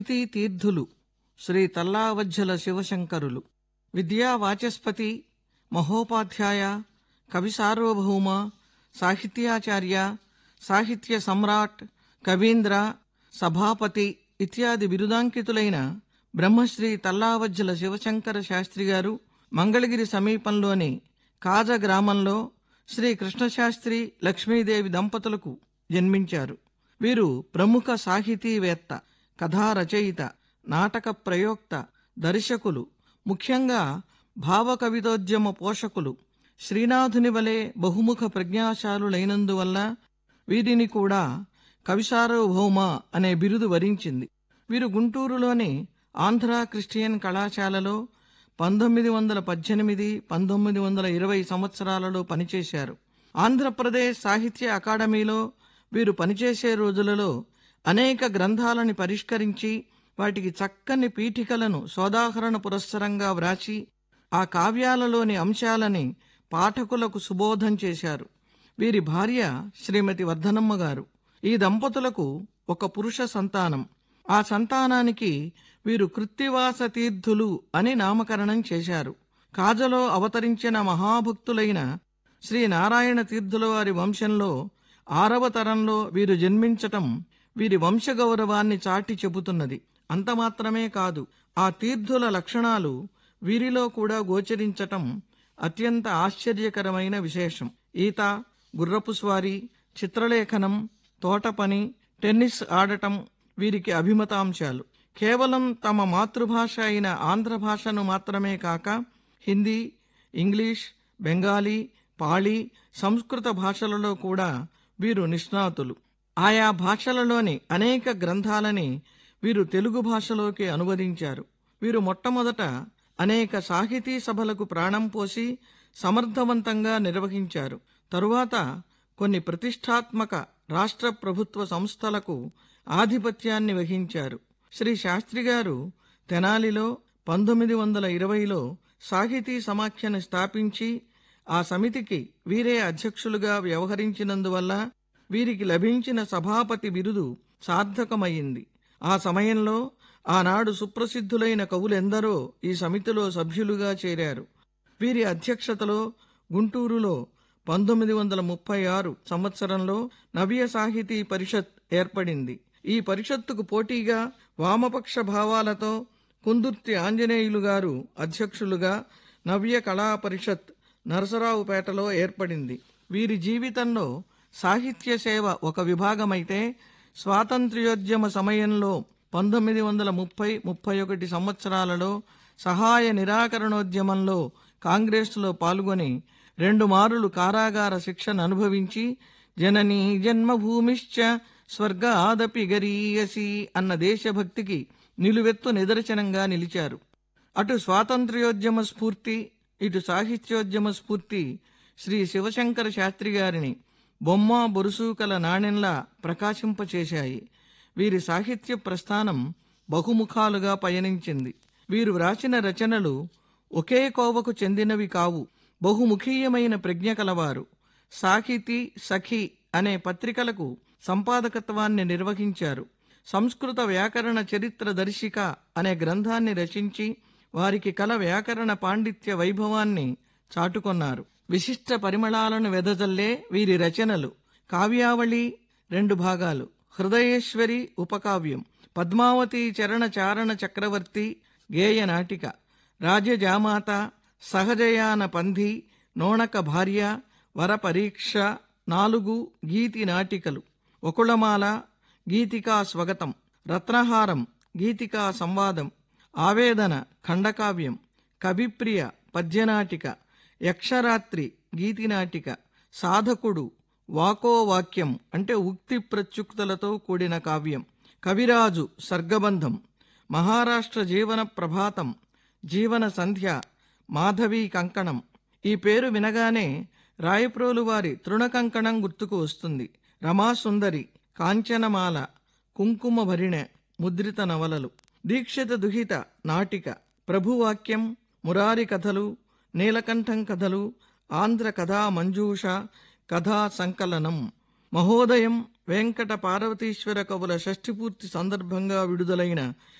తి తీర్థులు శ్రీ తల్లావజ్జల శివశంకరులు విద్యా వాచస్పతి మహోపాధ్యాయ కవి సార్వభౌమ సాహిత్యాచార్య సాహిత్య సమ్రాట్ కవీంద్ర సభాపతి ఇత్యాది బిరుదాంకితులైన బ్రహ్మశ్రీ తల్లావజ్జల శివశంకర శాస్త్రి గారు మంగళగిరి సమీపంలోని కాజ గ్రామంలో శ్రీ కృష్ణశాస్త్రి లక్ష్మీదేవి దంపతులకు జన్మించారు వీరు ప్రముఖ సాహితీవేత్త కథా రచయిత నాటక ప్రయోక్త దర్శకులు ముఖ్యంగా భావకవితోద్యమ పోషకులు శ్రీనాథుని వలె బహుముఖ ప్రజ్ఞాశాలులైనందువల్ల వీరిని కూడా కవిసార్వభౌమ అనే బిరుదు వరించింది వీరు గుంటూరులోని ఆంధ్ర క్రిస్టియన్ కళాశాలలో పంతొమ్మిది వందల పద్దెనిమిది పంతొమ్మిది వందల ఇరవై సంవత్సరాలలో పనిచేశారు ఆంధ్రప్రదేశ్ సాహిత్య అకాడమీలో వీరు పనిచేసే రోజులలో అనేక గ్రంథాలని పరిష్కరించి వాటికి చక్కని పీఠికలను సోదాహరణ పురస్సరంగా వ్రాసి ఆ కావ్యాలలోని అంశాలని పాఠకులకు సుబోధం చేశారు వీరి భార్య శ్రీమతి వర్ధనమ్మ గారు ఈ దంపతులకు ఒక పురుష సంతానం ఆ సంతానానికి వీరు కృత్తివాస తీర్థులు అని నామకరణం చేశారు కాజలో అవతరించిన మహాభక్తులైన శ్రీ నారాయణ తీర్థుల వారి వంశంలో ఆరవ తరంలో వీరు జన్మించటం వీరి వంశగౌరవాన్ని చాటి చెబుతున్నది అంత మాత్రమే కాదు ఆ తీర్థుల లక్షణాలు వీరిలో కూడా గోచరించటం అత్యంత ఆశ్చర్యకరమైన విశేషం ఈత గుర్రపు స్వారీ చిత్రలేఖనం తోట పని టెన్నిస్ ఆడటం వీరికి అభిమతాంశాలు కేవలం తమ మాతృభాష అయిన ఆంధ్ర భాషను మాత్రమే కాక హిందీ ఇంగ్లీష్ బెంగాలీ పాళీ సంస్కృత భాషలలో కూడా వీరు నిష్ణాతులు ఆయా భాషలలోని అనేక గ్రంథాలని వీరు తెలుగు భాషలోకి అనువదించారు వీరు మొట్టమొదట అనేక సాహితీ సభలకు ప్రాణం పోసి సమర్థవంతంగా నిర్వహించారు తరువాత కొన్ని ప్రతిష్టాత్మక రాష్ట్ర ప్రభుత్వ సంస్థలకు ఆధిపత్యాన్ని వహించారు శ్రీ శాస్త్రి గారు తెనాలిలో పంతొమ్మిది వందల ఇరవైలో సాహితీ సమాఖ్యను స్థాపించి ఆ సమితికి వీరే అధ్యక్షులుగా వ్యవహరించినందువల్ల వీరికి లభించిన సభాపతి బిరుదు సార్థకమయ్యింది ఆ సమయంలో ఆనాడు సుప్రసిద్ధులైన కవులెందరో ఈ సమితిలో సభ్యులుగా చేరారు వీరి అధ్యక్షతలో గుంటూరులో పంతొమ్మిది వందల ముప్పై ఆరు సంవత్సరంలో నవ్య సాహితీ పరిషత్ ఏర్పడింది ఈ పరిషత్తుకు పోటీగా వామపక్ష భావాలతో కుందుర్తి ఆంజనేయులు గారు అధ్యక్షులుగా నవ్య కళా పరిషత్ నరసరావుపేటలో ఏర్పడింది వీరి జీవితంలో సాహిత్య సేవ ఒక విభాగమైతే స్వాతంత్ర్యోద్యమ సమయంలో పంతొమ్మిది వందల ముప్పై ముప్పై ఒకటి సంవత్సరాలలో సహాయ నిరాకరణోద్యమంలో కాంగ్రెస్లో పాల్గొని రెండు మారులు కారాగార శిక్షను అనుభవించి జననీ జన్మభూమిశ్చ స్వర్గాదపి గరీయసి అన్న దేశభక్తికి నిలువెత్తు నిదర్శనంగా నిలిచారు అటు స్వాతంత్ర్యోద్యమ స్ఫూర్తి ఇటు సాహిత్యోద్యమ స్ఫూర్తి శ్రీ శివశంకర శాస్త్రి గారిని బొమ్మ బొరుసూకల నాణెంలా ప్రకాశింపచేశాయి వీరి సాహిత్య ప్రస్థానం బహుముఖాలుగా పయనించింది వీరు వ్రాసిన రచనలు ఒకే కోవకు చెందినవి కావు బహుముఖీయమైన ప్రజ్ఞ కలవారు సాహితీ సఖి అనే పత్రికలకు సంపాదకత్వాన్ని నిర్వహించారు సంస్కృత వ్యాకరణ చరిత్ర దర్శిక అనే గ్రంథాన్ని రచించి వారికి కల వ్యాకరణ పాండిత్య వైభవాన్ని చాటుకొన్నారు విశిష్ట పరిమళాలను వెదజల్లే వీరి రచనలు కావ్యావళి రెండు భాగాలు హృదయేశ్వరి ఉపకావ్యం పద్మావతి చరణ చారణ చక్రవర్తి గేయ నాటిక రాజజామాత సహజయాన పంధి నోణక భార్య వరపరీక్ష నాలుగు గీతి నాటికలు ఒకుళమాల గీతికా స్వగతం రత్నహారం గీతికా సంవాదం ఆవేదన ఖండకావ్యం కవిప్రియ పద్యనాటిక యక్షరాత్రి గీతినాటిక సాధకుడు వాకో వాక్యం అంటే ఉక్తి ప్రత్యుక్తులతో కూడిన కావ్యం కవిరాజు సర్గబంధం మహారాష్ట్ర జీవన ప్రభాతం జీవన సంధ్య మాధవీ కంకణం ఈ పేరు వినగానే రాయప్రోలు వారి తృణకంకణం గుర్తుకు వస్తుంది రమాసుందరి కాంచనమాల కుంకుమ భరిణ ముద్రిత నవలలు దీక్షిత దుహిత నాటిక ప్రభువాక్యం మురారి కథలు నీలకంఠం కథలు ఆంధ్ర కథా మంజూష కథా సంకలనం మహోదయం వెంకట పార్వతీశ్వర కవుల షష్ఠిపూర్తి సందర్భంగా విడుదలైన